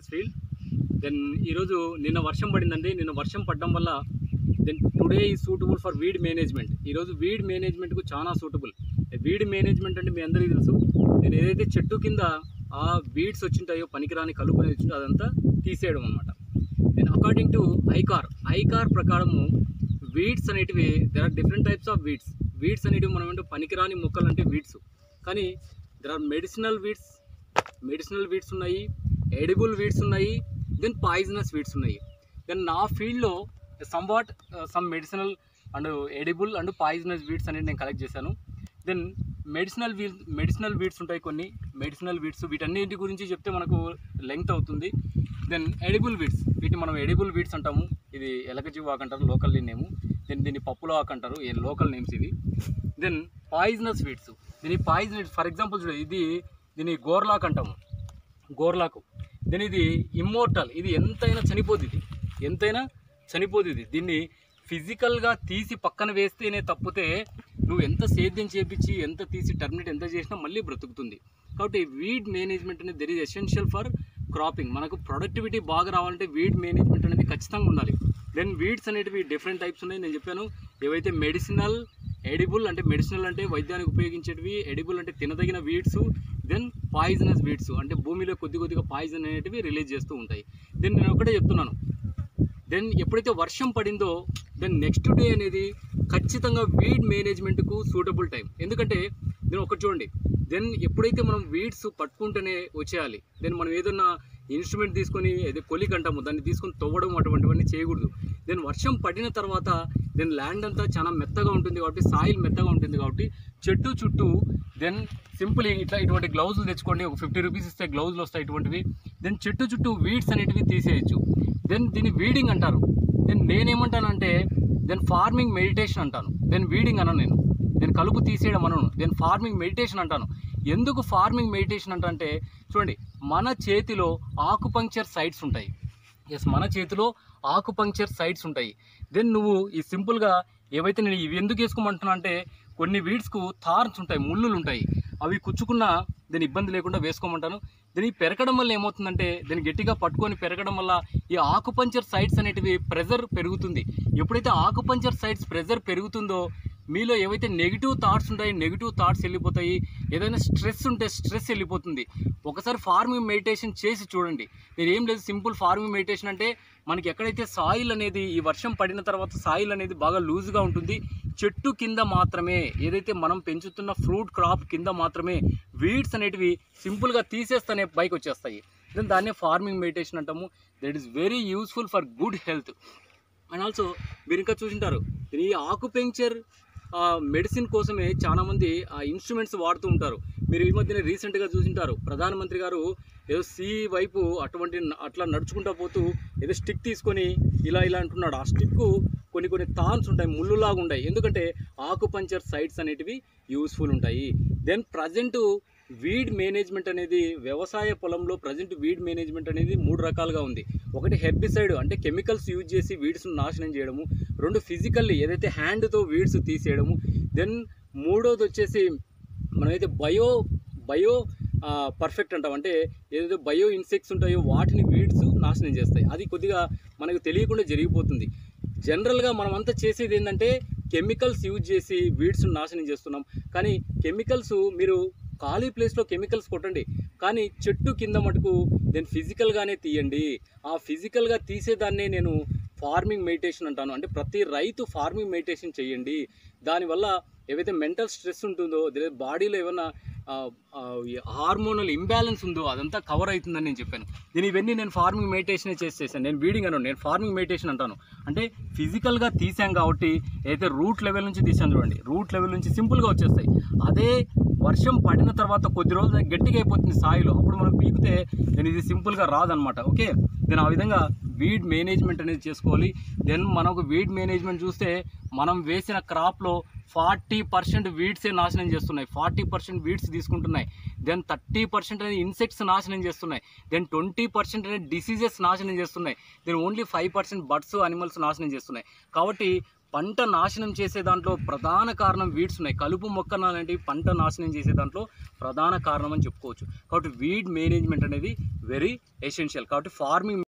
agriculture field then ఈరోజు నిన్న వర్షం పడిందండి నిన్న వర్షం పడడం వల్ల దెన్ టుడే ఈ సూటబుల్ ఫర్ వీడ్ మేనేజ్మెంట్ ఈరోజు వీడ్ మేనేజ్మెంట్కు చాలా సూటబుల్ వీడ్ మేనేజ్మెంట్ అంటే మీ అందరికీ తెలుసు నేను ఏదైతే చెట్టు కింద ఆ వీడ్స్ వచ్చింటాయో పనికిరాని కలుపు అనేది వచ్చిందో అదంతా తీసేయడం అనమాట then according to ICAR ICAR ప్రకారము వీడ్స్ అనేటివి there are different types of weeds weeds అనేటివి మనం అంటే పనికిరాని మొక్కలు అంటే వీడ్స్ కానీ there are medicinal weeds medicinal weeds ఉన్నాయి ఎడిబుల్ వీడ్స్ ఉన్నాయి దెన్ పాయిజనస్ వీడ్స్ ఉన్నాయి దెన్ నా ఫీల్డ్లో some what some medicinal and edible and poisonous weeds అనేది నేను కలెక్ట్ చేశాను then medicinal weed medicinal weeds ఉంటాయి కొన్ని మెడిసినల్ వీడ్స్ వీటన్నిటి గురించి చెప్తే మనకు లెంగ్త్ అవుతుంది దెన్ ఎడిబుల్ వీడ్స్ వీటిని మనం ఎడిబుల్ వీడ్స్ అంటాము ఇది ఎలకజీవు ఆకు అంటారు లోకల్ నేము దెన్ దీన్ని పప్పులో ఆకు అంటారు ఏ లోకల్ నేమ్స్ ఇవి దెన్ పాయిజనస్ వీడ్స్ దీని పాయిజన్ ఫర్ ఎగ్జాంపుల్ చూడ ఇది దీన్ని గోర్లాక్ అంటాము గోర్లాకు దెన్ ఇది ఇమ్మోర్టల్ ఇది ఎంతైనా చనిపోదు ఇది ఎంతైనా చనిపోదు ఇది దీన్ని ఫిజికల్గా తీసి పక్కన వేస్తేనే తప్పితే నువ్వు ఎంత సేద్యం చేపించి ఎంత తీసి టర్మినేట్ ఎంత చేసినా మళ్ళీ బ్రతుకుతుంది కాబట్టి వీడ్ మేనేజ్మెంట్ అనేది there is essential for cropping మనకు ప్రొడక్టివిటీ బాగా రావాలంటే వీడ్ మేనేజ్మెంట్ అనేది ఖచ్చితంగా ఉండాలి దెన్ వీడ్స్ అనేటివి డిఫరెంట్ టైప్స్ ఉన్నాయి నేను చెప్పాను ఏవైతే మెడిసినల్ ఎడిబుల్ అంటే మెడిసినల్ అంటే వైద్యానికి ఉపయోగించేటివి ఎడిబుల్ అంటే తినదగిన వీడ్స్ దెన్ పాయిజనస్ వీడ్స్ అంటే భూమిలో కొద్ది కొద్దిగా పాయిజన్ అనేటివి రిలీజ్ చేస్తూ ఉంటాయి దెన్ నేను ఒకటే చెప్తున్నాను దెన్ ఎప్పుడైతే వర్షం పడిందో దెన్ నెక్స్ట్ డే అనేది ఖచ్చితంగా వీడ్ మేనేజ్మెంట్కు సూటబుల్ టైం ఎందుకంటే నేను ఒకటి చూడండి దెన్ ఎప్పుడైతే మనం వీడ్స్ పట్టుకుంటేనే వచ్చేయాలి దెన్ మనం ఏదన్నా ఇన్స్ట్రుమెంట్ తీసుకొని ఏదో కొలిక్ అంటాము దాన్ని తీసుకొని తవ్వడం అటువంటివన్నీ చేయకూడదు దెన్ వర్షం పడిన తర్వాత దెన్ ల్యాండ్ అంతా చాలా మెత్తగా ఉంటుంది కాబట్టి సాయిల్ మెత్తగా ఉంటుంది కాబట్టి చెట్టు చుట్టూ దెన్ సింపుల్ ఇట్లా ఇటువంటి గ్లౌజులు తెచ్చుకోండి ఒక ఫిఫ్టీ రూపీస్ ఇస్తే గ్లౌజులు వస్తాయి ఇటువంటివి దెన్ చెట్టు చుట్టూ వీడ్స్ అనేటివి తీసేయచ్చు దెన్ దీన్ని వీడింగ్ అంటారు దెన్ నేనేమంటానంటే దెన్ ఫార్మింగ్ మెడిటేషన్ అంటాను దెన్ వీడింగ్ అనను నేను నేను కలుపు తీసేయడం అనను దెన్ ఫార్మింగ్ మెడిటేషన్ అంటాను ఎందుకు ఫార్మింగ్ మెడిటేషన్ అంటే చూడండి మన చేతిలో ఆకుపంక్చర్ సైట్స్ ఉంటాయి ఎస్ మన చేతిలో ఆకుపంక్చర్ సైట్స్ ఉంటాయి దెన్ నువ్వు ఈ సింపుల్గా ఏవైతే నేను ఇవి ఎందుకు వేసుకోమంటున్నా అంటే కొన్ని వీడ్స్కు థార్న్స్ ఉంటాయి ముళ్ళులు ఉంటాయి అవి కుచ్చుకున్నా దీని ఇబ్బంది లేకుండా వేసుకోమంటాను దీన్ని పెరగడం వల్ల ఏమవుతుందంటే దీన్ని గట్టిగా పట్టుకొని పెరగడం వల్ల ఈ ఆకుపంచర్ సైట్స్ అనేటివి ప్రెజర్ పెరుగుతుంది ఎప్పుడైతే ఆకుపంచర్ సైట్స్ ప్రెజర్ పెరుగుతుందో మీలో ఏవైతే నెగిటివ్ థాట్స్ ఉంటాయి నెగిటివ్ థాట్స్ వెళ్ళిపోతాయి ఏదైనా స్ట్రెస్ ఉంటే స్ట్రెస్ వెళ్ళిపోతుంది ఒకసారి ఫార్మింగ్ మెడిటేషన్ చేసి చూడండి నేను ఏం లేదు సింపుల్ ఫార్మింగ్ మెడిటేషన్ అంటే మనకి ఎక్కడైతే సాయిల్ అనేది ఈ వర్షం పడిన తర్వాత సాయిల్ అనేది బాగా లూజ్గా ఉంటుంది చెట్టు కింద మాత్రమే ఏదైతే మనం పెంచుతున్న ఫ్రూట్ క్రాప్ కింద మాత్రమే వీడ్స్ అనేటివి సింపుల్గా తీసేస్తేనే పైకి వచ్చేస్తాయి దెన్ దాన్నే ఫార్మింగ్ మెడిటేషన్ అంటాము that is very useful for good health and also మీరు ఇంకా చూసింటారు ఈ ఆకుపెంచర్ మెడిసిన్ కోసమే చాలామంది ఆ ఇన్స్ట్రుమెంట్స్ వాడుతూ ఉంటారు మీరు ఈ మధ్యన రీసెంట్గా చూసింటారు ప్రధానమంత్రి గారు ఏదో సీ వైపు అటువంటి న- అట్లా నడుచుకుంటా పోతూ ఏదో స్టిక్ తీసుకొని ఇలా ఇలా అంటున్నాడు ఆ స్టిక్ కొన్ని కొన్ని థాన్స్ ఉంటాయి ముళ్ళులాగా ఉంటాయి ఎందుకంటే ఆకుపంచర్ సైట్స్ అనేటివి యూస్ఫుల్ ఉంటాయి దెన్ ప్రజెంట్ వీడ్ మేనేజ్మెంట్ అనేది వ్యవసాయ పొలంలో ప్రజెంట్ వీడ్ మేనేజ్మెంట్ అనేది మూడు రకాలుగా ఉంది ఒకటి హెర్బిసైడ్ అంటే కెమికల్స్ యూజ్ చేసి వీడ్స్ను నాశనం చేయడము రెండు ఫిజికల్లీ ఏదైతే హ్యాండ్తో వీడ్స్ తీసేయడము దెన్ మూడోది వచ్చేసి మనమైతే బయో బయో పర్ఫెక్ట్ అంటాం అంటే ఏదైతే బయో ఇన్సెక్ట్స్ ఉంటాయో వాటిని వీడ్స్ నాశనం చేస్తాయి అది కొద్దిగా మనకు తెలియకుండా జరిగిపోతుంది జనరల్గా మనం అంతా చేసేది ఏంటంటే కెమికల్స్ యూజ్ చేసి వీడ్స్ను నాశనం చేస్తున్నాం కానీ కెమికల్స్ మీరు ఖాళీ ప్లేస్లో కెమికల్స్ కొట్టండి కానీ చెట్టు కింద మటుకు నేను ఫిజికల్గానే తీయండి ఆ ఫిజికల్గా తీసేదాన్నే నేను ఫార్మింగ్ మెడిటేషన్ అంటాను అంటే ప్రతి రైతు ఫార్మింగ్ మెడిటేషన్ చేయండి దానివల్ల ఏవైతే మెంటల్ స్ట్రెస్ ఉంటుందో లేదా బాడీలో ఏమైనా హార్మోనల్ ఇంబ్యాలెన్స్ ఉందో అదంతా కవర్ అవుతుందని నేను చెప్పాను నేను ఇవన్నీ నేను ఫార్మింగ్ మెడిటేషన్ చేసి చేశాను నేను వీడింగ్ అన్నాను నేను ఫార్మింగ్ మెడిటేషన్ అంటాను అంటే ఫిజికల్గా తీసాం కాబట్టి అయితే రూట్ లెవెల్ నుంచి తీసాను చూడండి రూట్ లెవెల్ నుంచి సింపుల్గా వచ్చేస్తాయి అదే వర్షం పడిన తర్వాత కొద్ది రోజులు గట్టిగా అయిపోతుంది సాయిలో అప్పుడు మనం పీకితే నేను ఇది సింపుల్గా రాదనమాట ఓకే నేను ఆ విధంగా వీడ్ మేనేజ్మెంట్ అనేది చేసుకోవాలి దెన్ మనకు వీడ్ మేనేజ్మెంట్ చూస్తే మనం వేసిన క్రాప్లో ఫార్టీ పర్సెంట్ వీడ్సే నాశనం చేస్తున్నాయి ఫార్టీ పర్సెంట్ వీడ్స్ తీసుకుంటున్నాయి దెన్ థర్టీ పర్సెంట్ అనేది ఇన్సెక్ట్స్ నాశనం చేస్తున్నాయి దెన్ ట్వంటీ పర్సెంట్ అనేది డిసీజెస్ నాశనం చేస్తున్నాయి then only five percent birds animals నాశనం చేస్తున్నాయి కాబట్టి పంట నాశనం చేసే దాంట్లో ప్రధాన కారణం వీడ్స్ ఉన్నాయి కలుపు మొక్కలు అనేటివి పంట నాశనం చేసే దాంట్లో ప్రధాన కారణం అని చెప్పుకోవచ్చు కాబట్టి వీడ్ మేనేజ్మెంట్ అనేది వెరీ ఎసెన్షియల్ కాబట్టి ఫార్మింగ్